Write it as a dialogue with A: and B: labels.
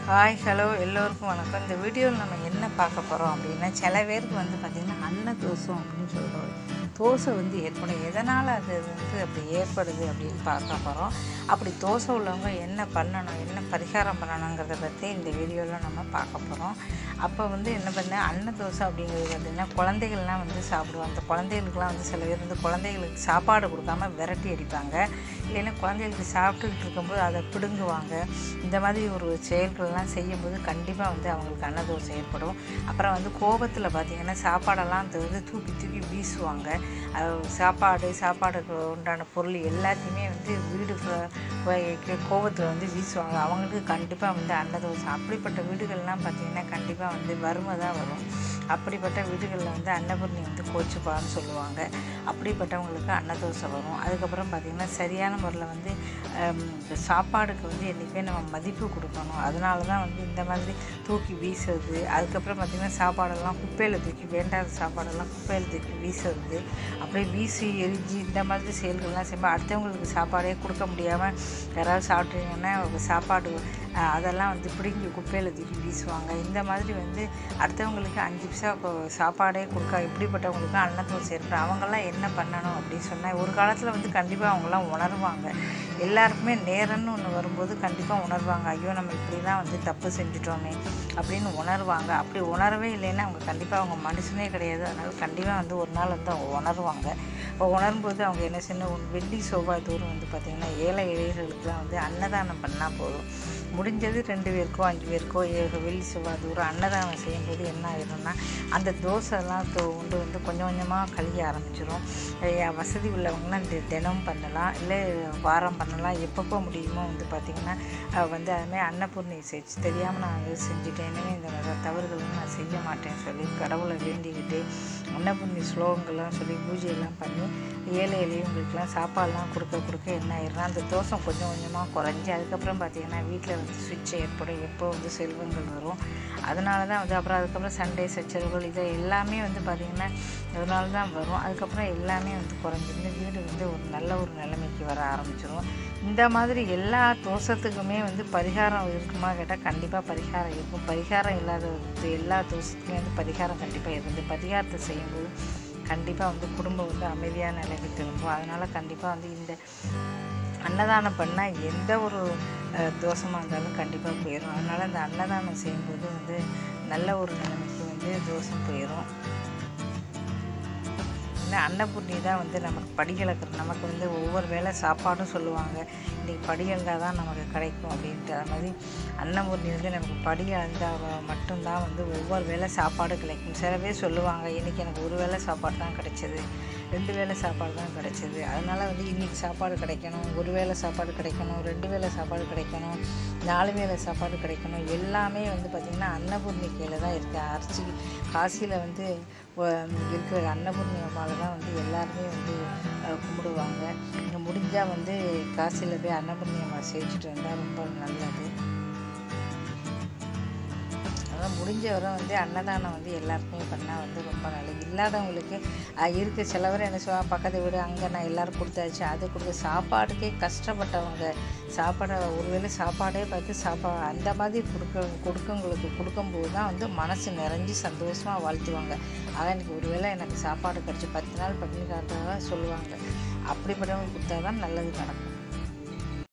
A: hi hello எல்லோருக்கும் வணக்கம் இந்த வீடியோவில் நம்ம என்ன பார்க்க போகிறோம் அப்படின்னா சில பேருக்கு வந்து பார்த்திங்கன்னா அன்ன தோசம் அப்படின்னு சொல்கிறோம் தோசை வந்து ஏற்படும் எதனால் அது வந்து அப்படி ஏற்படுது அப்படின்னு பார்க்க போகிறோம் அப்படி தோசை உள்ளவங்க என்ன பண்ணணும் என்ன பரிகாரம் பண்ணணுங்கிறத பற்றி இந்த வீடியோவில் நம்ம பார்க்க போகிறோம் அப்போ வந்து என்ன பண்ண அன்ன தோசை அப்படிங்கிறது பார்த்திங்கன்னா குழந்தைகள்லாம் வந்து சாப்பிடுவாங்க அந்த குழந்தைகளுக்குலாம் வந்து சில பேர் வந்து குழந்தைகளுக்கு சாப்பாடு கொடுக்காம விரட்டி அடிப்பாங்க இல்லைன்னா குழந்தைகளுக்கு சாப்பிட்டுக்கிட்டு இருக்கும்போது அதை பிடுங்குவாங்க இந்த மாதிரி ஒரு செயல்கள்லாம் செய்யும்போது கண்டிப்பாக வந்து அவங்களுக்கு அன்னதோசை ஏற்படும் அப்புறம் வந்து கோபத்தில் பார்த்திங்கன்னா சாப்பாடெல்லாம் அது வந்து தூக்கி தூக்கி வீசுவாங்க அது சாப்பாடு சாப்பாடுக்கு உண்டான பொருள் எல்லாத்தையுமே வந்து வீடு கோபத்தில் வந்து வீசுவாங்க அவங்களுக்கு கண்டிப்பாக வந்து அன்னதோசை அப்படிப்பட்ட வீடுகள்லாம் பார்த்திங்கன்னா கண்டிப்பாக வந்து வறுமை தான் வரும் அப்படிப்பட்ட வீடுகளில் வந்து அன்னபூர்ணி வந்து கோச்சுப்பான்னு சொல்லுவாங்க அப்படிப்பட்டவங்களுக்கு அன்னதோசை வரும் அதுக்கப்புறம் பார்த்திங்கன்னா சரியான முறையில் வந்து ஹம், இந்த சாப்பாடுக்கு வந்து என்றைக்குமே நம்ம மதிப்பு கொடுக்கணும் அதனால தான் வந்து இந்த மாதிரி தூக்கி வீசுறது அதுக்கப்புறம் பார்த்திங்கன்னா சாப்பாடெல்லாம் குப்பையில் தூக்கி வேண்டாத சாப்பாடெல்லாம் குப்பையில் தூக்கி வீசுறது அப்படியே வீசி எரிஞ்சு இந்த மாதிரி செயல்கள்லாம் செய்யும்போது அடுத்தவங்களுக்கு சாப்பாடே கொடுக்க முடியாமல் யாராவது சாப்பிட்டீங்கன்னா அவங்க சாப்பாடு அஹ், அதெல்லாம் வந்து பிடுங்கி குப்பையில் தூக்கி வீசுவாங்க இந்த மாதிரி வந்து அடுத்தவங்களுக்கு அஞ்சு பைசா கொ- சாப்பாடே கொடுக்க இப்படிப்பட்டவங்களுக்கு அன்னத்தோசை ஏற்படும் அவங்கெல்லாம் என்ன பண்ணணும் அப்படின்னு சொன்னால் ஒரு காலத்தில் வந்து கண்டிப்பாக அவங்களாம் உணர்வாங்க எல்லாருக்குமே நேரம்னு ஒன்று வரும்போது கண்டிப்பாக உணர்வாங்க ஐயோ நம்ம இப்படிலாம் வந்து தப்பு செஞ்சுட்டோமே அப்படின்னு உணர்வாங்க அப்படி உணரவே இல்லைன்னா அவங்க கண்டிப்பாக அவங்க மனுஷனே கிடையாது அதனால் கண்டிப்பாக வந்து ஒரு நாள் வந்து அவங்க உணர்வாங்க இப்போ உணரும்போது அவங்க என்ன செய்யணும் ஒரு வெள்ளி செவ்வாய் தோறும் வந்து பார்த்திங்கன்னா ஏழை எளியர்களுக்குலாம் வந்து அன்னதானம் பண்ணால் போதும் முடிஞ்சது ரெண்டு பேருக்கோ அஞ்சு பேருக்கோ ஏழு வெள்ளி செவ்வாய் தூரம் அன்னதானம் செய்யும்போது என்ன ஆகிடும்னா அந்த தோசைலாம் தொ- கொண்டு வந்து கொஞ்சம் கொஞ்சமாக கழிய ஆரம்பிச்சிடும் வசதி உள்ளவங்கலாம் தி- தினம் பண்ணலாம் இல்லை வாரம் பண்ணலாம் எப்பப்போ முடியுமோ வந்து பார்த்திங்கன்னா அஹ் வந்து அதுமாதிரி அன்னபூர்ணி செஞ்சு தெரியாமல் நான் வந்து செஞ்சுட்டேன் இனிமேல் இந்த மாதிரி தவறுகள் வந்து நான் செய்ய மாட்டேன்னு சொல்லி கடவுளை வேண்டிக்கிட்டு அன்னபூர்ணி ஸ்லோகங்கள்லாம் சொல்லி பூஜையெல்லாம் பண்ணி ஏழை எளியவங்களுக்கெல்லாம் சாப்பாடுலாம் கொடுக்க கொடுக்க என்ன ஆயிடும்னா அந்த தோசம் கொஞ்சம் கொஞ்சமாக குறைஞ்சி அதுக்கப்புறம் பார்த்திங்கன்னா வீட்டில் வந்து சுவிட்ச் ஏற்படும் எப்போ வந்து செல்வங்கள் வரும் அதனால தான் வந்து அப்புறம் அதுக்கப்புறம் சண்டே சச்சரவுகள் இது எல்லாமே வந்து பார்த்திங்கன்னா அதனால தான் வரும் அதுக்கப்புறம் எல்லாமே வந்து குறைஞ்சிருந்து வீடு வந்து ஒரு நல்ல ஒரு நிலைமைக்கு வர ஆரம்பிச்சிரும் இந்த மாதிரி எல்லா தோஷத்துக்குமே வந்து பரிகாரம் இருக்குமா கேட்டால் கண்டிப்பாக பரிகாரம் இருக்கும் பரிகாரம் இல்லாத எல்லா தோஷத்துக்குமே வந்து பரிகாரம் கண்டிப்பாக இருந்து பரிகாரத்தை செய்யும்போது கண்டிப்பாக வந்து குடும்பம் வந்து அமைதியான நிலைக்கு திரும்பும் அதனால் கண்டிப்பாக வந்து இந்த அன்னதானம் பண்ணால் எந்த ஒரு அஹ், தோஷமாக இருந்தாலும் கண்டிப்பாக போயிடும் அதனால் இந்த அன்னதானம் செய்யும்போது வந்து நல்ல ஒரு நிலைமைக்கு வந்து தோஷம் போயிடும் ஏன்னா அன்னபூர்ணி தான் வந்து நமக்கு படிகளக்கிற நமக்கு வந்து ஒவ்வொரு வேளை சாப்பாடும் சொல்லுவாங்க இன்றைக்கி படிகழ்ந்தால் தான் நமக்கு கிடைக்கும் அப்படின்ட்டு அது மாதிரி அன்னபூர்ணி வந்து நமக்கு படி அளந்தால் மட்டும்தான் வந்து ஒவ்வொரு வேளை சாப்பாடு கிடைக்கும் சில பேர் சொல்லுவாங்க இன்றைக்கி எனக்கு ஒரு வேளை சாப்பாடு தான் கிடைச்சது ரெண்டு வேளை சாப்பாடு தான் கிடைச்சது அதனால் வந்து இன்றைக்கி சாப்பாடு கிடைக்கணும் ஒரு வேளை சாப்பாடு கிடைக்கணும் ரெண்டு வேளை சாப்பாடு கிடைக்கணும் நாலு வேளை சாப்பாடு கிடைக்கணும் எல்லாமே வந்து பார்த்திங்கன்னா அன்னபூர்ணி கீழே தான் இருக்குது அரிசி காசியில் வந்து வ- இருக்கிற அன்னபூர்ணி அம்மாவில் தான் வந்து எல்லாருமே வந்து அஹ், கும்பிடுவாங்க இங்கே முடிஞ்சால் வந்து காசியில் போய் அன்னபூர்ணி அம்மா சேவிச்சிட்டு வந்தால் ரொம்ப நல்லது அதான் முடிஞ்ச வரை வந்து அன்னதானம் வந்து எல்லாருக்குமே பண்ணால் வந்து ரொம்ப நல்லது இல்லாதவங்களுக்கு அஹ், இருக்க சிலவர் என்ன சொல்லுவாங்க பக்கத்து வீடு அங்கே நான் எல்லாரும் கொடுத்தாச்சு அது கொடுக்க சாப்பாடுக்கே கஷ்டப்பட்டவங்க சாப்பாடை ஒருவேளை சாப்பாடே பார்த்து சாப்பா அந்த மாதிரி கொடுக்க கொடுக்கவங்களுக்கு கொடுக்கும்போது தான் வந்து மனசு நிறைஞ்சு சந்தோஷமாக வாழ்த்துவாங்க அதான் எனக்கு ஒருவேளை எனக்கு சாப்பாடு கிடச்சி பத்து நாள் பட்டினி காட்டுறதா சொல்லுவாங்க அப்படிப்பட்டவங்க கொடுத்தா தான் நல்லது நடக்கும்